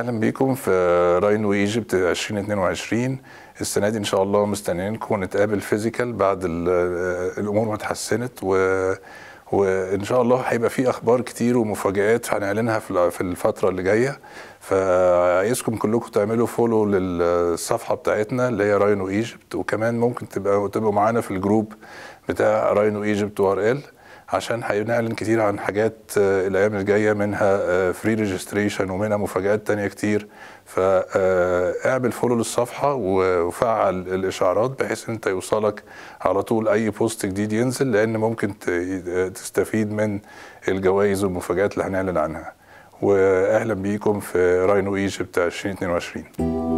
اهلا بيكم في راينو ايجيبت 2022 السنه دي ان شاء الله مستنيينكم نتقابل فيزيكال بعد ال- الامور ما اتحسنت و وان شاء الله هيبقى في اخبار كتير ومفاجآت هنعلنها في ال- في الفتره اللي جايه فعايزكم كلكم تعملوا فولو للصفحه بتاعتنا اللي هي راينو ايجيبت وكمان ممكن تبقى تبقوا معانا في الجروب بتاع راينو ايجيبت وار ال عشان هنعلن كتير عن حاجات آه، الايام الجايه منها فري ريجستريشن ومنها مفاجآت تانية كتير فاعمل فولو للصفحه و- وفعل الاشعارات بحيث ان انت يوصلك على طول اي بوست جديد ينزل لان ممكن ت- تستفيد من الجوائز والمفاجآت اللي هنعلن عنها واهلا بيكم في راينو ايجيبت 2022